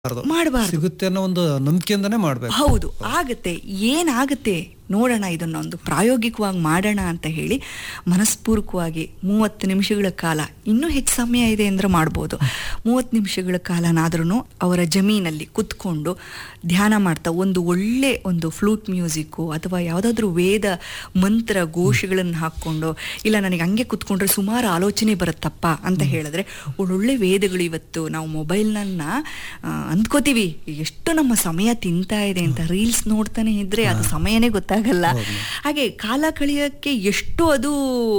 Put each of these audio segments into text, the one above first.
ಮಾಡಬಾರ್ದು ಸಿಗುತ್ತೆ ಅನ್ನೋ ಒಂದು ನಂಬಿಕೆಯಿಂದನೇ ಮಾಡ್ಬೇಕು ಹೌದು ಆಗತ್ತೆ ಏನಾಗುತ್ತೆ ನೋಡೋಣ ಇದನ್ನೊಂದು ಪ್ರಾಯೋಗಿಕವಾಗಿ ಮಾಡೋಣ ಅಂತ ಹೇಳಿ ಮನಸ್ಪೂರ್ವಕವಾಗಿ ಮೂವತ್ತು ನಿಮಿಷಗಳ ಕಾಲ ಇನ್ನೂ ಹೆಚ್ಚು ಸಮಯ ಇದೆ ಅಂದ್ರೆ ಮಾಡ್ಬೋದು ಮೂವತ್ತು ನಿಮಿಷಗಳ ಕಾಲನಾದ್ರೂ ಅವರ ಜಮೀನಲ್ಲಿ ಕುತ್ಕೊಂಡು ಧ್ಯಾನ ಮಾಡ್ತಾ ಒಂದು ಒಳ್ಳೆ ಒಂದು ಫ್ಲೂಟ್ ಮ್ಯೂಸಿಕ್ಕು ಅಥವಾ ಯಾವುದಾದ್ರೂ ವೇದ ಮಂತ್ರ ಘೋಷಗಳನ್ನು ಹಾಕ್ಕೊಂಡು ಇಲ್ಲ ನನಗೆ ಹಂಗೆ ಕುತ್ಕೊಂಡ್ರೆ ಸುಮಾರು ಆಲೋಚನೆ ಬರುತ್ತಪ್ಪ ಅಂತ ಹೇಳಿದ್ರೆ ಒಳ್ಳೊಳ್ಳೆ ವೇದಗಳು ಇವತ್ತು ನಾವು ಮೊಬೈಲ್ನನ್ನ ಅಂದ್ಕೋತೀವಿ ಎಷ್ಟು ನಮ್ಮ ಸಮಯ ತಿಂತಾ ಇದೆ ಅಂತ ರೀಲ್ಸ್ ನೋಡ್ತಾನೆ ಇದ್ರೆ ಅದು ಸಮಯನೇ ಗೊತ್ತಾಗಲ್ಲ ಹಾಗೆ ಕಾಲ ಕಳೆಯೋಕ್ಕೆ ಎಷ್ಟು ಅದು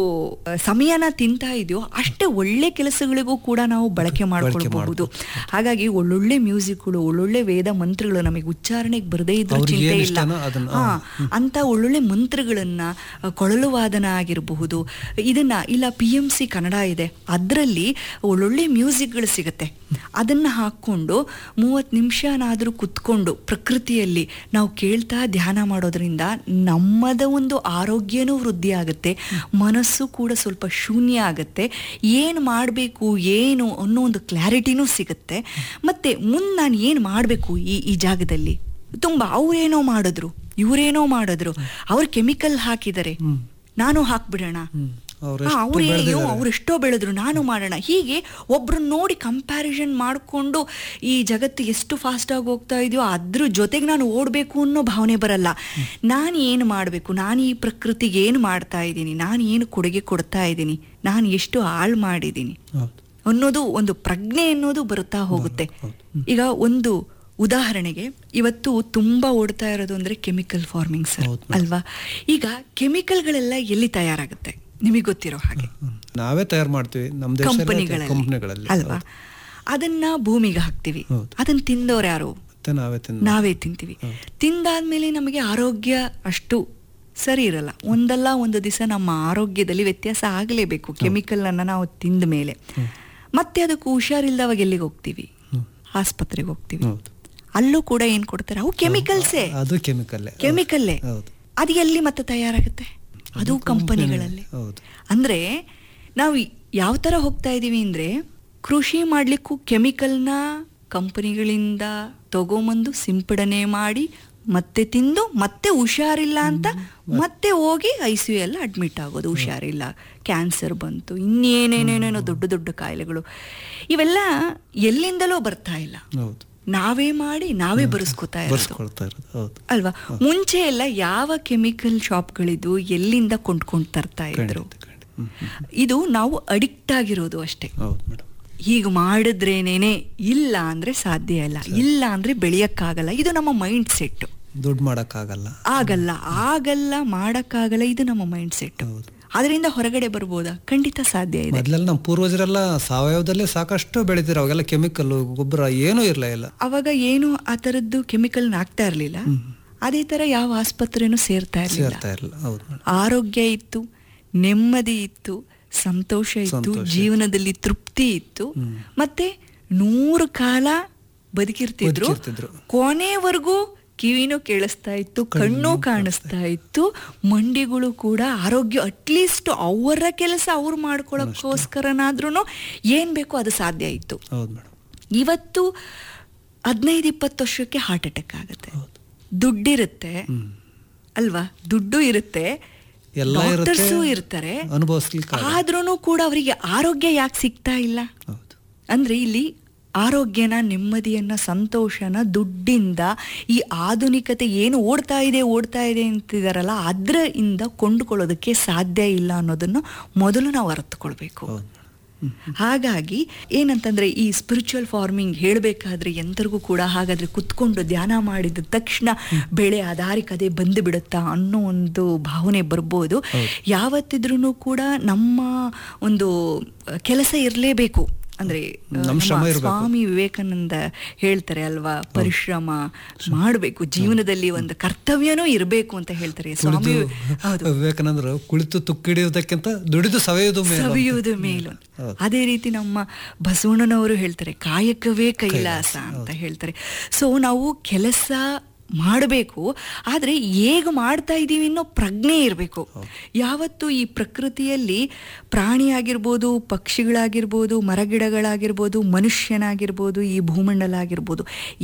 ಆ, ಸಮಯನ ತಿಂತಾ ಇದೆಯೋ ಅಷ್ಟೇ ಒಳ್ಳೆ ಕೆಲಸಗಳಿಗೂ ಕೂಡ ನಾವು ಬಳಕೆ ಮಾಡ್ಕೊಳ್ಬಹುದು ಹಾಗಾಗಿ ಒಳ್ಳೊಳ್ಳೆ ಮ್ಯೂಸಿಕ್ಗಳು ಒಳ್ಳೊಳ್ಳೆ ವೇದ ಮಂತ್ರಗಳು ನಮಗೆ ಉಚ್ಚಾರಣೆಗೆ ಬರದೇ ಇದ್ರೂ ಅವ್ರಿಗೆ ಚಿಂತೆ ಏನ್ ಇಲ್ಲ ಇಷ್ಟನೋ ಅದನ್ನ, ಹಾ ಅಂತ ಒಳ್ಳೊಳ್ಳೆ ಮಂತ್ರಗಳನ್ನ ಆ, ಕೊಳಲು ವಾದನ ಆಗಿರಬಹುದು ಇದನ್ನ ಇಲ್ಲ ಪಿ ಎಂ ಸಿ ಕನ್ನಡ ಇದೆ ಅದರಲ್ಲಿ ಒಳ್ಳೊಳ್ಳೆ ಮ್ಯೂಸಿಕ್ಗಳು ಸಿಗುತ್ತೆ ಅದನ್ನ ಹಾಕೊಂಡು ಮೂವತ್ತು ನಿಮಿಷನಾದರೂ ಕುತ್ಕೊಂಡು ಪ್ರಕೃತಿಯಲ್ಲಿ ನಾವು ಕೇಳ್ತಾ ಧ್ಯಾನ ಮಾಡೋದ್ರಿಂದ ನಮ್ಮದ ಒಂದು ಆರೋಗ್ಯನೂ ವೃದ್ಧಿ ಆಗುತ್ತೆ ಮನಸ್ಸು ಕೂಡ ಸ್ವಲ್ಪ ಶೂನ್ಯ ಆಗುತ್ತೆ ಏನು ಮಾಡಬೇಕು ಏನು ಅನ್ನೋ ಒಂದು ಕ್ಲಾರಿಟಿನೂ ಸಿಗುತ್ತೆ ಮತ್ತೆ ಮುಂದೆ ನಾನು ಏನು ಮಾಡಬೇಕು ಈ ಈ ಜಾಗದಲ್ಲಿ ತುಂಬಾ ಅವ್ರೇನೋ ಮಾಡಿದ್ರು ಇವರೇನೋ ಮಾಡಿದ್ರು ಅವ್ರು ಕೆಮಿಕಲ್ ಹಾಕಿದ್ದಾರೆ ನಾನು ಹಾಕ್ಬಿಡೋಣ ಹ್ಮ್. ಅವ್ರು ಹಾ, ಎಷ್ಟು ಅವ್ರೇ ಬೆಳ್ದಿದ್ದಾರೆ. ಅವ್ರು ಎಷ್ಟೋ ಬೆಳೆದ್ರು ನಾನು ಮಾಡೋಣ ಹೀಗೆ ಒಬ್ರನ್ನ ನೋಡಿ ಕಂಪ್ಯಾರಿಸನ್ ಮಾಡಿಕೊಂಡು ಈ ಜಗತ್ತು ಎಷ್ಟು ಫಾಸ್ಟ್ ಆಗಿ ಹೋಗ್ತಾ ಇದೆಯೋ ಅದ್ರ ಜೊತೆಗೆ ನಾನು ಓಡಬೇಕು ಅನ್ನೋ ಭಾವನೆ ಬರಲ್ಲ ನಾನು ಏನು ಮಾಡಬೇಕು ನಾನು ಈ ಪ್ರಕೃತಿಗೆ ಏನು ಮಾಡ್ತಾ ಇದ್ದೀನಿ ನಾನು ಏನು ಕೊಡುಗೆ ಕೊಡ್ತಾ ಇದ್ದೀನಿ ನಾನು ಎಷ್ಟು ಹಾಳು ಮಾಡಿದ್ದೀನಿ ಹೌದು ಅನ್ನೋದು ಒಂದು ಪ್ರಜ್ಞೆ ಅನ್ನೋದು ಬರುತ್ತಾ ಹೋಗುತ್ತೆ ಈಗ ಒಂದು ಉದಾಹರಣೆಗೆ ಇವತ್ತು ತುಂಬಾ ಓಡ್ತಾ ಇರೋದು ಅಂದ್ರೆ ಕೆಮಿಕಲ್ ಫಾರ್ಮಿಂಗ್ ಸರ್ ಹೌದು. ಅಲ್ವಾ ಈಗ ಕೆಮಿಕಲ್ಗಳೆಲ್ಲ ಎಲ್ಲಿ ತಯಾರಾಗುತ್ತೆ ನಿಮಗೆ ಗೊತ್ತಿರೋ ಹಾಗೆ ಹ್ಮ್. ನಾವೇ ತಯಾರು ಮಾಡ್ತೀವಿ ನಮ್ಮ ದೇಶ ಕಂಪನಿಗಳಲ್ಲಿ ಕಂಪನಿಗಳಲ್ಲಿ ಅಲ್ವಾ ಅದನ್ನ ಭೂಮಿಗೆ ಹಾಕ್ತಿವಿ ಹೌದು. ಅದನ್ನ ತಿಂದವ್ರು ಯಾರು ಮತ್ತೆ ನಾವೇ ತಿಂದ ನಾವೇ ತಿಂತೀವಿ ತಿಂದಾದ್ಮೇಲೆ ನಮಗೆ ಆರೋಗ್ಯ ಅಷ್ಟು ಸರಿ ಇರಲ್ಲ ಒಂದಲ್ಲ ಒಂದು ದಿವಸ ನಮ್ಮ ಆರೋಗ್ಯದಲ್ಲಿ ವ್ಯತ್ಯಾಸ ಆಗಲೇಬೇಕು ಕೆಮಿಕಲ್ ಅನ್ನ ನಾವು ತಿಂದ ಮೇಲೆ ಮತ್ತೆ ಅದಕ್ಕೆ ಹುಷಾರಿಲ್ದವಾಗ ಎಲ್ಲಿಗೆ ಹೋಗ್ತೀವಿ ಆಸ್ಪತ್ರೆಗೆ ಹೋಗ್ತೀವಿ ಹೌದು ಅಲ್ಲೂ ಕೂಡ ಏನ್ ಕೊಡ್ತಾರೆ ಅವು ಕೆಮಿಕಲ್ಸೇ ಅದು ಕೆಮಿಕಲ್ಲೇ ಕೆಮಿಕಲ್ಲೇ ಹೌದು ಅದು ಎಲ್ಲಿ ಮತ್ತೆ ತಯಾರಾಗುತ್ತೆ ಅದು ಕಂಪನಿಗಳಲ್ಲಿ ಹೌದು ಅಂದ್ರೆ ನಾವು ಯಾವ ತರ ಹೋಗ್ತಾ ಇದೀವಿ ಅಂದ್ರೆ ಕೃಷಿ ಮಾಡ್ಲಿಕ್ಕೂ ಕೆಮಿಕಲ್ನ ಕಂಪನಿಗಳಿಂದ ತಗೊಂಬಂದು ಸಿಂಪಡಣೆ ಮಾಡಿ ಮತ್ತೆ ತಿಂದು ಮತ್ತೆ ಹುಷಾರಿಲ್ಲ ಅಂತ ಮತ್ತೆ ಹೋಗಿ ಐ ಸಿ ಯು ಎಲ್ಲ ಅಡ್ಮಿಟ್ ಆಗೋದು ಹುಷಾರಿಲ್ಲ ಕ್ಯಾನ್ಸರ್ ಬಂತು ಇನ್ನೇನೇನೇನೇನೋ ದೊಡ್ಡ ದೊಡ್ಡ ಕಾಯಿಲೆಗಳು ಇವೆಲ್ಲ ಎಲ್ಲಿಂದಲೋ ಬರ್ತಾ ಇಲ್ಲ ಹೌದು ನಾವೇ ಮಾಡಿ ನಾವೇ ಬರೆಸ್ಕೊತಾ ಇರೋದು ಬರ್ಸ್ಕೊಳ್ತಾ ಇರೋದು ಹೌದು ಅಲ್ವಾ ಮುಂಚೆ ಎಲ್ಲ ಯಾವ ಕೆಮಿಕಲ್ ಶಾಪ್ಗಳಿದ್ದು ಎಲ್ಲಿಂದ ಕೊಂಡ್ಕೊಂಡು ತರ್ತಾ ಇದ್ರು ಖಂಡಿತ ಖಂಡಿತ ಹ್ಮ್, ಹ್ಮ್. ಇದು ನಾವು ಅಡಿಕ್ಟ್ ಆಗಿರೋದು ಅಷ್ಟೇ ಹೌದು ಮೇಡಮ್ ಹೀಗೆ ಮಾಡಿದ್ರೇನೇನೆ ಇಲ್ಲ ಅಂದ್ರೆ ಸಾಧ್ಯ ಇಲ್ಲ ಇಲ್ಲ ಅಂದ್ರೆ ಬೆಳೆಯಕ್ಕಾಗಲ್ಲ ಇದು ನಮ್ಮ ಮೈಂಡ್ ಸೆಟ್ ದುಡ್ಡು ಮಾಡೋಕ್ಕಾಗಲ್ಲ ಆಗಲ್ಲ ಆಗಲ್ಲ ಮಾಡಕ್ಕಾಗಲ್ಲ ಇದು ನಮ್ಮ ಮೈಂಡ್ ಸೆಟ್ ಹೌದು ಅದರಿಂದ ಹೊರಗಡೆ ಬರ್ಬೋದಾ ಖಂಡಿತ ಸಾಧ್ಯ ಇದೆ ಮೊದ್ಲೆಲ್ಲ ನಮ್ಮ ಪೂರ್ವಜರೆಲ್ಲ ಸಾವಯವದಲ್ಲೇ ಸಾಕಷ್ಟು ಬೆಳಿತಿರ ಅವಾಗೆಲ್ಲ ಕೆಮಿಕಲ್ ಗೊಬ್ಬರ ಏನೂ ಇರಲೇ ಇಲ್ಲ ಅವಾಗ ಏನು ಆ ಥರದ್ದು ಕೆಮಿಕಲ್ ಹಾಕ್ತಾ ಇರಲಿಲ್ಲ ಅದೇ ತರ ಯಾವ ಆಸ್ಪತ್ರೆನೂ ಸೇರ್ತಾ ಇರಲಿಲ್ಲ ಸೇರ್ತಾ ಇರಲಿಲ್ಲ ಹೌದು ಮೇಡಮ್ ಆರೋಗ್ಯ ಇತ್ತು ನೆಮ್ಮದಿ ಇತ್ತು ಸಂತೋಷ ಇತ್ತು ಸಂತೋಷ ಜೀವನದಲ್ಲಿ ತೃಪ್ತಿ ಇತ್ತು ಮತ್ತೆ ನೂರು ಕಾಲ ಬದುಕಿರ್ತಿದ್ರು ಬದುಕಿರ್ತಿದ್ರು. ಕೊನೆವರೆಗೂ ಕಿವಿನೂ ಕೇಳಿಸ್ತಾ ಇತ್ತು ಕಣ್ಣು ಕಾಣಿಸ್ತಾ ಇತ್ತು ಮಂಡಿಗಳು ಕೂಡ ಆರೋಗ್ಯ ಅಟ್ಲೀಸ್ಟ್ ಅವರ ಕೆಲಸ ಅವ್ರು ಮಾಡ್ಕೊಳಕ್ಕೋಸ್ಕರನಾದ್ರೂ ಏನ್ ಬೇಕೋ ಅದು ಸಾಧ್ಯ ಇತ್ತು ಹೌದು ಮೇಡಮ್ ಇವತ್ತು ಹದಿನೈದು ಇಪ್ಪತ್ತು ವರ್ಷಕ್ಕೆ ಹಾರ್ಟ್ ಅಟ್ಯಾಕ್ ಆಗುತ್ತೆ ದುಡ್ಡಿರುತ್ತೆ ಅಲ್ವಾ ದುಡ್ಡು ಇರುತ್ತೆ ಎಲ್ಲ ಇರುತ್ತೆ ಡಾಕ್ಟರ್ಸು ಇರ್ತಾರೆ ಅನುಭವಿಸ್ಲಿಕ್ಕೆ ಆದ್ರೂ ಕೂಡ ಅವರಿಗೆ ಆರೋಗ್ಯ ಯಾಕೆ ಸಿಗ್ತಾ ಇಲ್ಲ ಹೌದು ಅಂದ್ರೆ ಇಲ್ಲಿ ಆರೋಗ್ಯನ ನೆಮ್ಮದಿಯನ್ನ ಸಂತೋಷನ ದುಡ್ಡಿಂದ ಈ ಆಧುನಿಕತೆ ಏನು ಓಡ್ತಾ ಇದೆ ಓಡ್ತಾ ಇದೆ ಅಂತಿದಾರಲ್ಲ ಅದ್ರ ಇಂದ ಕೊಂಡುಕೊಳ್ಳೋದಕ್ಕೆ ಸಾಧ್ಯ ಇಲ್ಲ ಅನ್ನೋದನ್ನು ಮೊದಲು ನಾವು ಅರ್ಥಕೊಳ್ಬೇಕು ಹೌದು ಮೇಡಮ್ ಹಾಗಾಗಿ ಏನಂತಂದ್ರೆ ಈ ಸ್ಪಿರಿಚುವಲ್ ಫಾರ್ಮಿಂಗ್ ಹೇಳಬೇಕಾದ್ರೆ ಎಂತರಿಗೂ ಕೂಡ ಹಾಗಾದ್ರೆ ಕುತ್ಕೊಂಡು ಧ್ಯಾನ ಮಾಡಿದ ತಕ್ಷಣ ಬೆಳೆ ಆಧಾರಿಕ ಅದೇ ಬಂದು ಬಿಡುತ್ತಾ ಅನ್ನೋ ಒಂದು ಭಾವನೆ ಬರ್ಬೋದು ಯಾವತ್ತಿದ್ರೂ ಕೂಡ ನಮ್ಮ ಒಂದು ಕೆಲಸ ಇರಲೇಬೇಕು ಅಂದ್ರೆ ನಮ್ಮ ನಮ್ಮ ಶ್ರಮ ಇರ್ಬೇಕು. ಸ್ವಾಮಿ ವಿವೇಕಾನಂದ ಹೇಳ್ತಾರೆ ಅಲ್ವಾ ಪರಿಶ್ರಮ ಮಾಡಬೇಕು ಜೀವನದಲ್ಲಿ ಒಂದು ಕರ್ತವ್ಯನೂ ಇರಬೇಕು ಅಂತ ಹೇಳ್ತಾರೆ ಸ್ವಾಮಿ ಹೌದು ವಿವೇಕಾನಂದರು ಕುಳಿತು ತುಕ್ಕಿಡಿಯುವುದಕ್ಕಿಂತ ದುಡಿದು ಸವೆಯುವುದು ಮೇಲು ಅಂತ. ಸವಿಯುವುದು ಮೇಲು ಅದೇ ರೀತಿ ನಮ್ಮ ಬಸವಣ್ಣನವರು ಹೇಳ್ತಾರೆ ಕಾಯಕವೇ ಕೈಲಾಸ ಅಂತ ಹೇಳ್ತಾರೆ ಸೊ ನಾವು ಕೆಲಸ ಮಾಡಬೇಕು ಆದರೆ ಹೇಗೆ ಮಾಡ್ತಾ ಇದ್ದೀವಿ ಅನ್ನೋ ಪ್ರಜ್ಞೆ ಇರಬೇಕು ಯಾವತ್ತು ಈ ಪ್ರಕೃತಿಯಲ್ಲಿ ಪ್ರಾಣಿ ಆಗಿರ್ಬೋದು ಪಕ್ಷಿಗಳಾಗಿರ್ಬೋದು ಮರಗಿಡಗಳಾಗಿರ್ಬೋದು ಮನುಷ್ಯನಾಗಿರ್ಬೋದು ಈ ಭೂಮಂಡಲ ಆಗಿರ್ಬೋದು